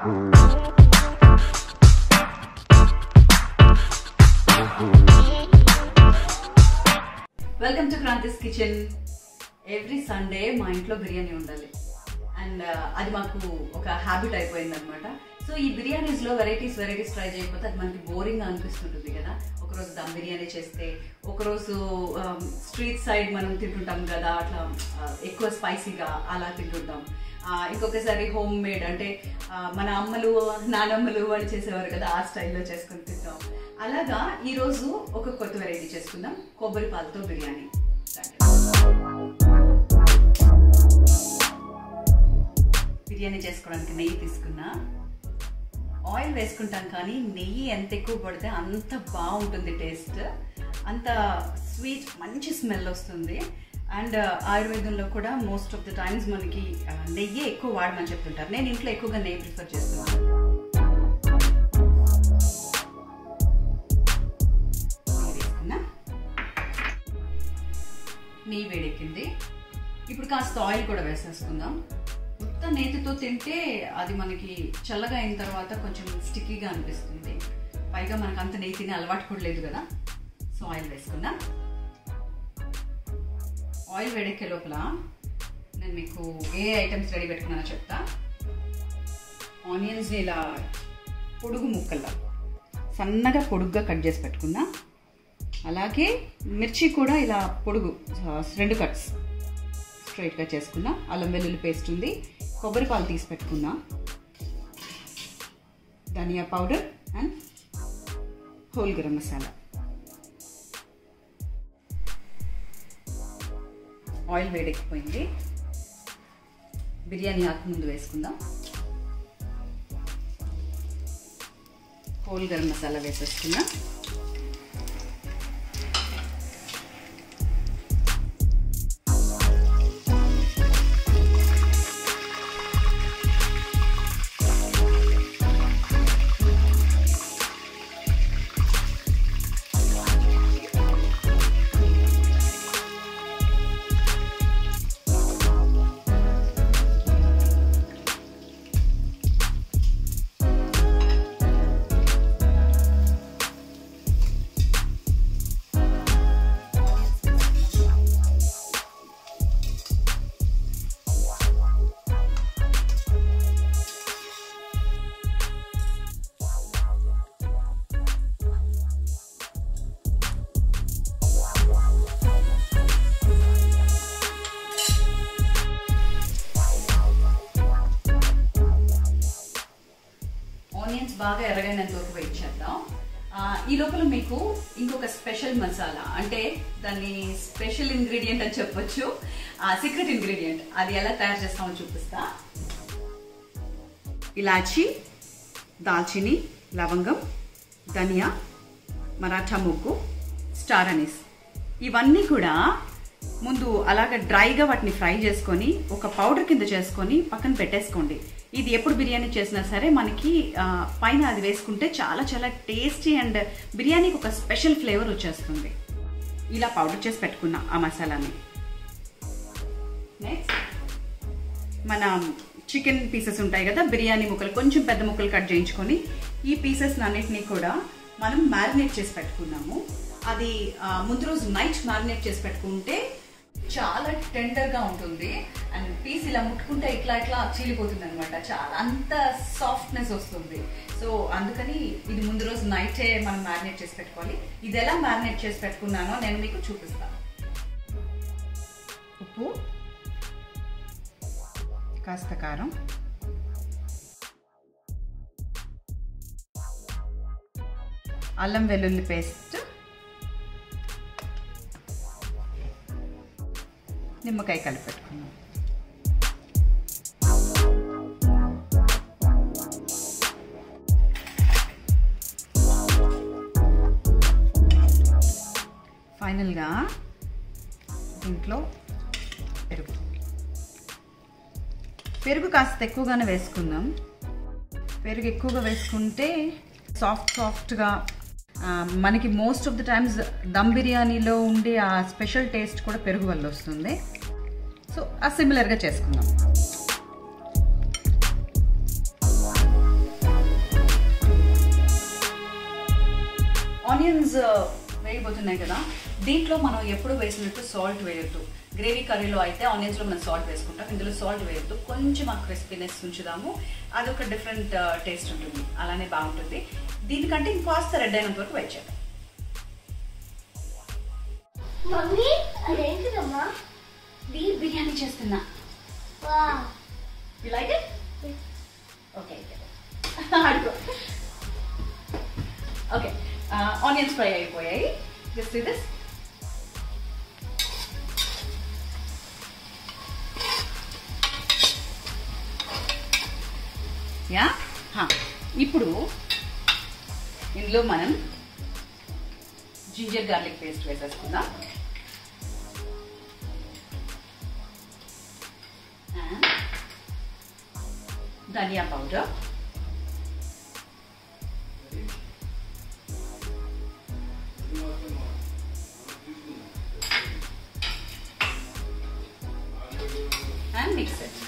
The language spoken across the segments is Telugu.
Welcome to Kranthi's kitchen every Sunday మా ఇంట్లో బిర్యానీ ఉండాలి అండ్ అది మాకు ఒక హ్యాబిట్ అయిపోయింది అనమాట సో ఈ బిర్యానీస్ లో వెరైటీస్ వెరైటీస్ ట్రై చేయకపోతే అది మనకి బోరింగ్ గా అనిపిస్తుంటుంది కదా ఒకరోజు దమ్ బిర్యానీ చేస్తే ఒకరోజు స్ట్రీట్ సైడ్ మనం తింటుంటాం కదా అట్లా ఆ, ఎక్కువ స్పైసీగా అలా తింటుంటాం ఆ, ఇంకొకసారి హోమ్ మేడ్ అంటే ఆ, మన అమ్మలు నానమ్మలు వాళ్ళు చేసేవారు కదా ఆ స్టైల్లో చేసుకొని తింటాం అలాగా ఈరోజు ఒక కొత్త వెరైటీ చేసుకుందాం కొబ్బరి పాలతో బిర్యానీ బిర్యానీ చేసుకోవడానికి నెయ్యి తీసుకున్నా ఆయిల్ వేసుకుంటాం కానీ నెయ్యి ఎంత ఎక్కువ పడితే అంత బాగుంటుంది టేస్ట్ అంత స్వీట్ మంచి స్మెల్ వస్తుంది అండ్ ఆయుర్వేదంలో కూడా మోస్ట్ ఆఫ్ ద టైమ్స్ మనకి ఆ, నెయ్యి ఎక్కువ వాడమని చెప్తుంటారు నేను ఇంట్లో ఎక్కువగా నెయ్యి ప్రిఫర్ చేస్తున్నాను నెయ్యి వేసుకున్నా నెయ్యి వేడెక్కింది ఇప్పుడు కాస్త ఆయిల్ కూడా వేసేసుకుందాం మొత్తం నేతితో తింటే అది మనకి చల్లగా అయిన తర్వాత కొంచెం స్టిక్కీగా అనిపిస్తుంది పైగా మనకు అంత నెయ్యి తినే అలవాటు కూడా లేదు కదా సో ఆయిల్ వేసుకున్నా ఆయిల్ వేడెక్కే లోపల నేను మీకు ఏ ఐటమ్స్ రెడీ పెట్టుకున్నానో చెప్తా ఆనియన్స్ ఇలా పొడుగు ముక్కల్లా సన్నగా పొడుగ్గా కట్ చేసి పెట్టుకున్నా అలాగే మిర్చి కూడా ఇలా పొడుగు ఆ, రెండు కట్స్ స్ట్రైట్గా చేసుకున్నా అల్లం వెల్లుల్లి పేస్ట్ ఉంది కొబ్బరి పాలు తీసి పెట్టుకున్నా ధనియా powder and whole garam masala oil వేడెక్కిపోయింది బిర్యానీ ఆకు ముందు వేసుకుందాం హోల్ గరం మసాలా వేసేసుకున్నా ఆనియన్స్ బాగా ఎర్రగైనంత వరకు వెయిట్ చేద్దాం ఆ, ఈ లోపల మీకు ఇంకొక స్పెషల్ మసాలా అంటే దాన్ని స్పెషల్ ఇంగ్రీడియంట్ అని చెప్పొచ్చు సీక్రెట్ ఇంగ్రీడియంట్ అది ఎలా తయారు చేస్తామో చూపిస్తా ఇలాచి దాల్చిని లవంగం ధనియా మరాఠా ముగ్గు స్టార్ అనీస్ ఇవన్నీ కూడా ముందు అలాగ డ్రైగా వాటిని ఫ్రై చేసుకొని ఒక పౌడర్ కింద చేసుకొని పక్కన పెట్టేసుకోండి ఇది ఎప్పుడు బిర్యానీ చేసినా సరే మనకి ఆ, పైన అది వేసుకుంటే చాలా చాలా టేస్టీ అండ్ బిర్యానీకి ఒక స్పెషల్ ఫ్లేవర్ వచ్చేస్తుంది ఇలా పౌడర్ చేసి పెట్టుకున్నా ఆ మసాలాని నెక్స్ట్ మన చికెన్ పీసెస్ ఉంటాయి కదా బిర్యానీ ముక్కలు కొంచెం పెద్ద ముక్కలు కట్ చేయించుకొని ఈ పీసెస్ అన్నిటినీ కూడా మనం మ్యారినేట్ చేసి పెట్టుకున్నాము అది ఆ, ముందు రోజు నైట్ మ్యారినేట్ చేసి పెట్టుకుంటే చాలా టెండర్ గా ఉంటుంది అండ్ పీస్ ఇలా ముట్టుకుంటే ఇట్లా ఇట్లా చీలిపోతుంది అనమాట చాలా అంత సాఫ్ట్నెస్ వస్తుంది సో అందుకని ఇది ముందు రోజు నైటే మనం మ్యారినేట్ చేసి పెట్టుకోవాలి ఇది ఎలా మ్యారినేట్ చేసి పెట్టుకున్నానో నేను మీకు చూపిస్తాను ఉప్పు కాస్త కారం అల్లం వెల్లుల్లి పేస్ట్ నిమ్మకాయ కలిపి పెట్టుకున్నాం ఫైనల్గా దీంట్లో పెరుగు పెరుగు కాస్త ఎక్కువగానే వేసుకుందాం పెరుగు ఎక్కువగా వేసుకుంటే సాఫ్ట్ సాఫ్ట్గా మనకి most of the times dum బిర్యానీలో ఉండే ఆ స్పెషల్ టేస్ట్ కూడా పెరుగు వల్ల వస్తుంది సో ఆ సిమిలర్గా చేసుకుందాం ఆనియన్స్ వేయబోతున్నాయి కదా దీంట్లో మనం ఎప్పుడు వేసినట్టు సాల్ట్ వేయొద్దు గ్రేవీ కర్రీలో అయితే ఆనియన్స్లో మనం సాల్ట్ వేసుకుంటాం ఇందులో సాల్ట్ వేయొద్దు కొంచెం ఆ క్రిస్పీనెస్ ఉంచుదాము అదొక డిఫరెంట్ టేస్ట్ ఉంటుంది అలానే బాగుంటుంది దీనికంటే ఇంకాస్త రెడ్ అయినంత వరకు వెయిట్ చేద్దాం మమ్మీ అదేంటిదమ్మా బీఫ్ బిర్యానీ చేస్తున్నా వా యు లైక్ ఇట్ ఓకే అడుగు ఓకే ఆనియన్స్ ఫ్రై అయిపోయాయి జస్ట్ దిస్ యా ఇప్పుడు ఇందులో మనం జింజర్ గార్లిక్ పేస్ట్ వేసేసుకుందాం And ధనియా పౌడర్ అండ్ మిక్స్ ఇట్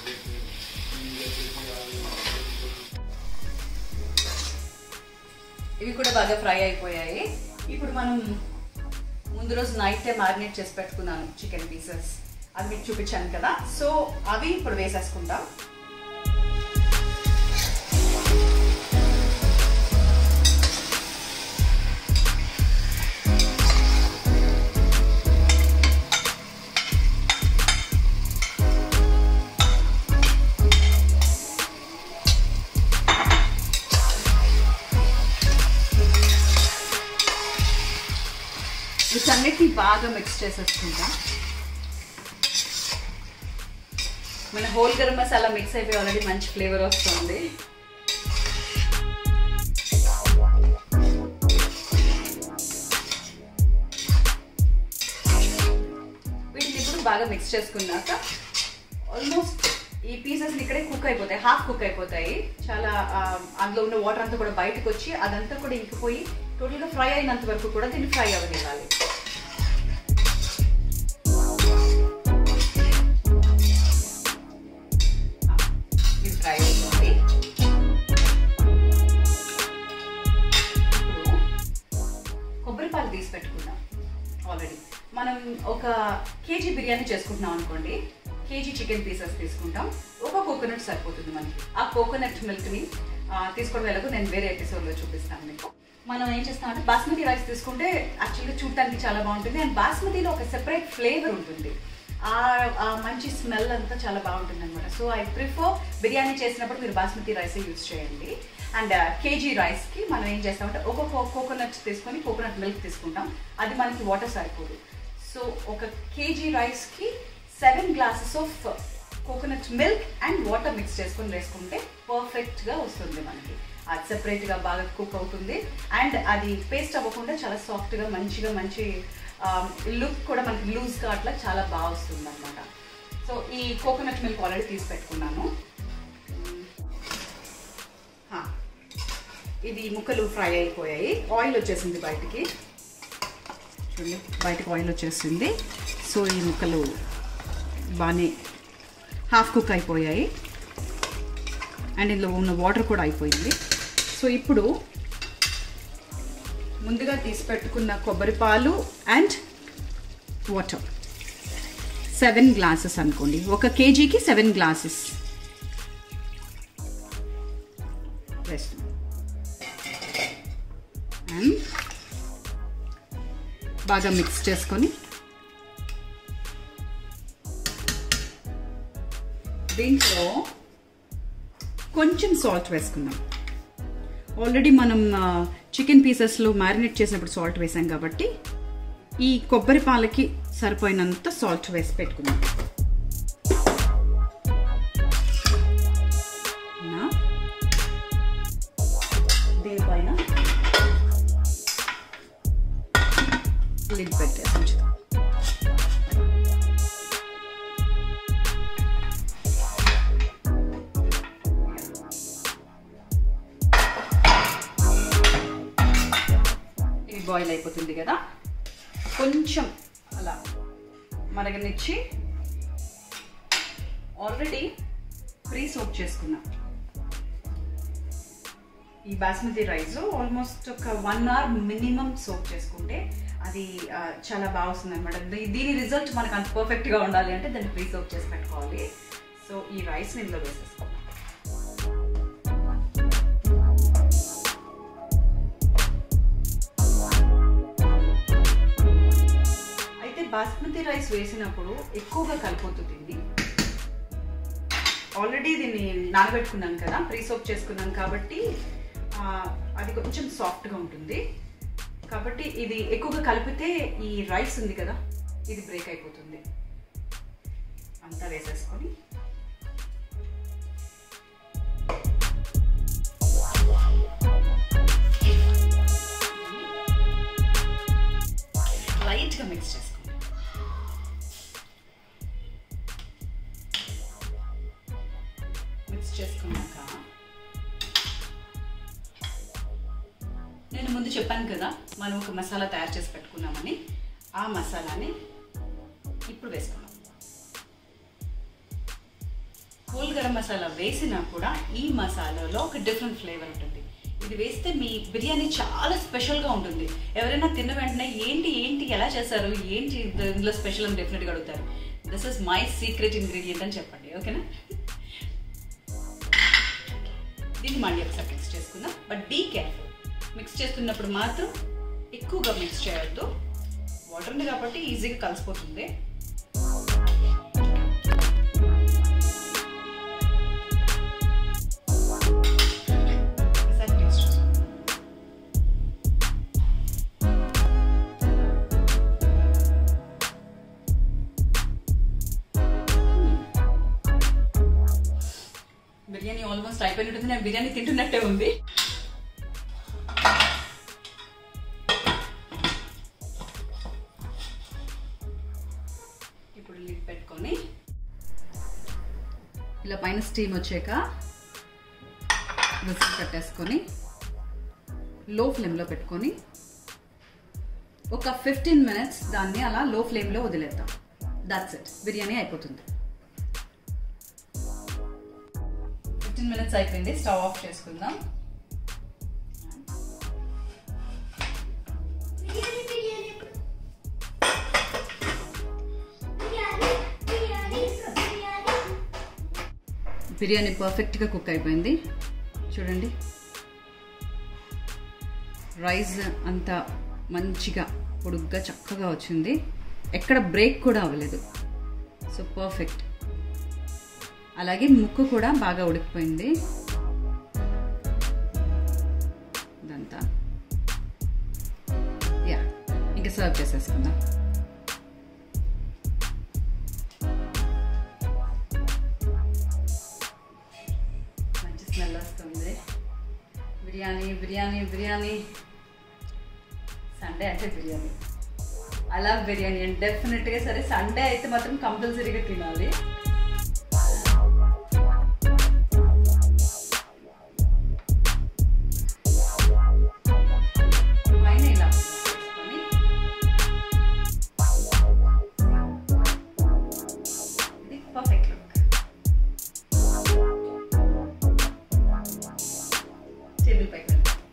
ఇవి కూడా బాగా ఫ్రై అయిపోయాయి ఇప్పుడు మనం ముందు రోజు నైట్ మ్యారినేట్ చేసి పెట్టుకున్నాను చికెన్ పీసెస్ అది మీకు చూపించాను కదా సో అవి ఇప్పుడు వేసేసుకుంటాం వీటన్నిటిని బాగా మిక్స్ చేసేసుకుంటా మన హోల్ గరం మసాలా మిక్స్ అయిపోయి ఆల్రెడీ మంచి ఫ్లేవర్ వస్తుంది వీటిని ఇప్పుడు బాగా మిక్స్ చేసుకున్నాక ఆల్మోస్ట్ ఈ పీసెస్ ఇక్కడే కుక్ అయిపోతాయి హాఫ్ కుక్ అయిపోతాయి చాలా ఆ, అందులో ఉన్న వాటర్ అంతా కూడా బయటకు వచ్చి అదంతా కూడా ఇంకిపోయి టోటల్గా ఫ్రై అయినంత వరకు కూడా దీన్ని ఫ్రై అవ్వనివ్వాలి ఆ, ఇది ఫ్రై అయిపోయింది ఇప్పుడు కొబ్బరి పాలు తీసి పెట్టుకుందాం ఆల్రెడీ మనం ఒక కేజీ బిర్యానీ చేసుకుంటున్నాం అనుకోండి కేజీ చికెన్ పీసెస్ తీసుకుంటాం ఒక కోకోనట్ సరిపోతుంది మనకి ఆ కోకోనట్ మిల్క్ని తీసుకోవడం ఎలాగో నేను వేరే ఎపిసోడ్లో చూపిస్తాను మీకు మనం ఏం చేస్తాం అంటే బాస్మతి రైస్ తీసుకుంటే యాక్చువల్గా చూడటానికి చాలా బాగుంటుంది అండ్ బాస్మతిలో ఒక సెపరేట్ ఫ్లేవర్ ఉంటుంది ఆ ఆ మంచి స్మెల్ అంతా చాలా బాగుంటుంది అనమాట సో ఐ ప్రిఫర్ బిర్యానీ చేసినప్పుడు మీరు బాస్మతి రైస్ యూజ్ చేయండి అండ్ కేజీ రైస్కి మనం ఏం చేస్తామంటే ఒక కోకోనట్ తీసుకొని కోకోనట్ మిల్క్ తీసుకుంటాం అది మనకి వాటర్ సరిపోదు సో ఒక కేజీ రైస్కి seven glasses of coconut milk and water mix చేసుకొని వేసుకుంటే పర్ఫెక్ట్గా వస్తుంది మనకి అది సెపరేట్గా బాగా కుక్ అవుతుంది అండ్ అది పేస్ట్ అవ్వకుండా చాలా సాఫ్ట్గా మంచిగా మంచి లుక్ కూడా మనకి లూజ్గా అట్లా చాలా బాగా వస్తుంది అనమాట సో ఈ కోకోనట్ మిల్క్ ఆల్రెడీ తీసి పెట్టుకున్నాను హా. ఇది ముక్కలు ఫ్రై అయిపోయాయి ఆయిల్ వచ్చేసింది బయటికి చూడండి బయటకు ఆయిల్ వచ్చేసింది సో ఈ ముక్కలు బాగానే హాఫ్ కుక్ అయిపోయాయి అండ్ ఇందులో ఉన్న వాటర్ కూడా అయిపోయింది సో ఇప్పుడు ముందుగా తీసి పెట్టుకున్న కొబ్బరి పాలు అండ్ వాటర్ సెవెన్ గ్లాసెస్ అనుకోండి ఒక కేజీకి సెవెన్ గ్లాసెస్ వేస్తున్నాం అండ్ బాగా మిక్స్ చేసుకొని దీంట్లో కొంచెం సాల్ట్ వేసుకుందాం ఆల్రెడీ మనం చికెన్ పీసెస్లో మ్యారినేట్ చేసినప్పుడు సాల్ట్ వేసాం కాబట్టి ఈ కొబ్బరి పాలకి సరిపోయినంత సాల్ట్ వేసి పెట్టుకుందాం నా దీనిపైన లిడ్ పెట్టేసి ఉంచుదాం ఇది బాయిల్ అయిపోతుంది కదా కొంచెం అలా మరగనిచ్చి ఆల్రెడీ ప్రీ సోప్ చేసుకున్నా ఈ బాస్మతి రైస్ ఆల్మోస్ట్ ఒక వన్ అవర్ మినిమం సోప్ చేసుకుంటే అది ఆ, చాలా బాగా వస్తుంది అనమాట దీని రిజల్ట్ మనకు అంత పర్ఫెక్ట్గా ఉండాలి అంటే దాన్ని ప్రీ సోప్ చేసి పెట్టుకోవాలి సో ఈ రైస్ని ఇందులో వేసేసుకోవాలి అయితే బాస్మతి రైస్ వేసినప్పుడు ఎక్కువగా కలిపోతుంది ఇది ఆల్రెడీ దీన్ని నానబెట్టుకున్నాం కదా ప్రీ సోప్ చేసుకున్నాం కాబట్టి ఆ, అది కొంచెం సాఫ్ట్గా ఉంటుంది కాబట్టి ఇది ఎక్కువగా కలిపితే ఈ రైస్ ఉంది కదా ఇది బ్రేక్ అయిపోతుంది అంతా వేసేసుకొని లైట్గా మిక్స్ చేసుకోండి మిక్స్ చేసుకున్నాక నేను ముందు చెప్పాను కదా మనం ఒక మసాలా తయారు చేసి పెట్టుకున్నామని ఆ మసాలాని ఇప్పుడు వేసుకున్నాం హోల్ గరం మసాలా వేసినా కూడా ఈ మసాలాలో ఒక డిఫరెంట్ ఫ్లేవర్ ఉంటుంది ఇది వేస్తే మీ బిర్యానీ చాలా స్పెషల్గా ఉంటుంది ఎవరైనా తిన్న వెంటనే ఏంటి ఏంటి ఎలా చేశారు ఏంటి ఇందు- ఇందులో స్పెషల్ అని డెఫినెట్గా అడుగుతారు this is my secret ingredient అని చెప్పండి ఓకేనా దీన్ని మళ్ళీ ఒకసారి మిక్స్ చేసుకుందాం బట్ బీ కేర్ఫుల్ మిక్స్ చేస్తున్నప్పుడు మాత్రం ఎక్కువగా మిక్స్ చేయొద్దు వాటర్ ఉంది కాబట్టి ఈజీగా కలిసిపోతుంది ఒకసారి taste చూద్దాం. బిర్యానీ ఆల్మోస్ట్ అయిపోయినట్టుంది నేను బిర్యానీ తింటున్నట్టే ఉంది ఇప్పుడు లిడ్ పెట్టుకొని ఇలా పైన స్టీమ్ వచ్చాక విజిల్ పెట్టేసుకొని లో ఫ్లేమ్లో పెట్టుకొని ఒక ఫిఫ్టీన్ మినిట్స్ దాన్ని అలా లో ఫ్లేమ్లో వదిలేద్దాం దాట్స్ ఇట్ బిర్యానీ అయిపోతుంది ఫిఫ్టీన్ మినిట్స్ అయిపోయింది స్టవ్ ఆఫ్ చేసుకుందాం బిర్యానీ బిర్యానీ బిర్యానీ బిర్యానీ బిర్యానీ బిర్యానీ పర్ఫెక్ట్గా కుక్ అయిపోయింది చూడండి రైస్ అంతా మంచిగా పొడుగ్గా చక్కగా వచ్చింది ఎక్కడ బ్రేక్ కూడా అవ్వలేదు సో పర్ఫెక్ట్ అలాగే ముక్కు కూడా బాగా ఉడికిపోయింది ఇదంతా యా ఇంకా సర్వ్ చేసేసుకుందాం మంచి స్మెల్ వస్తుంది బిర్యానీ బిర్యానీ బిర్యానీ సండే అంటే బిర్యానీ అలా బిర్యానీ అండ్ డెఫినెట్గా సరే సండే అయితే మాత్రం కంపల్సరీగా తినాలి పైన ఇలా వేసుకొని ఇది పర్ఫెక్ట్ లుక్ టేబుల్ పై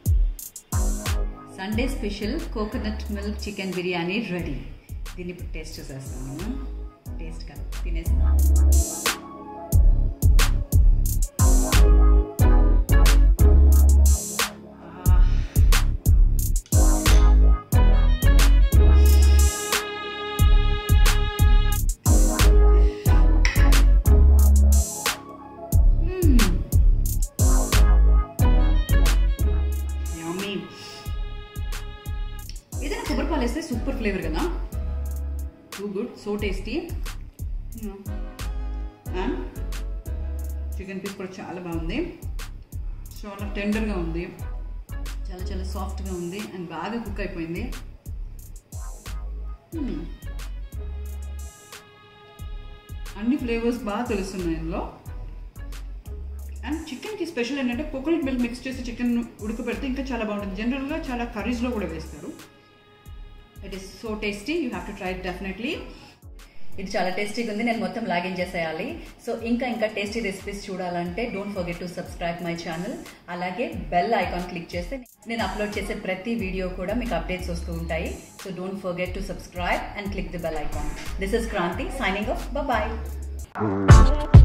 Sunday special coconut milk chicken biryani ready దీన్ని ఇప్పుడు టేస్ట్ చూసేస్తాను టేస్ట్ కాదు తినేస్తాను యమ్మీ ఏదైనా కొబ్బరి పాలు వేస్తే సూపర్ ఫ్లేవర్ కదా too good so tasty and chicken piece కూడా చాలా బాగుంది చాలా టెండర్గా ఉంది చాలా చాలా సాఫ్ట్గా ఉంది అండ్ బాగా కుక్ అయిపోయింది Hmm. అన్ని ఫ్లేవర్స్ బాగా తెలుస్తున్నాయి ఇందులో అండ్ చికెన్కి స్పెషల్ ఏంటంటే కోకోనట్ మిల్క్ మిక్స్ చేసి చికెన్ ఉడకబెడితే ఇంకా చాలా బాగుంటుంది జనరల్గా చాలా కర్రీస్లో కూడా వేస్తారు it is so tasty you have to try it definitely ఇది చాలా టేస్టీగా ఉంది నేను మొత్తం లాగిన్ చేసేయాలి సో ఇంకా ఇంకా టేస్టీ రెసిపీస్ చూడాలంటే don't forget to subscribe my channel అలాగే బెల్ ఐకాన్ క్లిక్ చేస్తే నేను అప్లోడ్ చేసే ప్రతి వీడియో కూడా మీకు అప్డేట్స్ వస్తూ ఉంటాయి so don't forget to subscribe and click the bell icon this is Kranthi signing off bye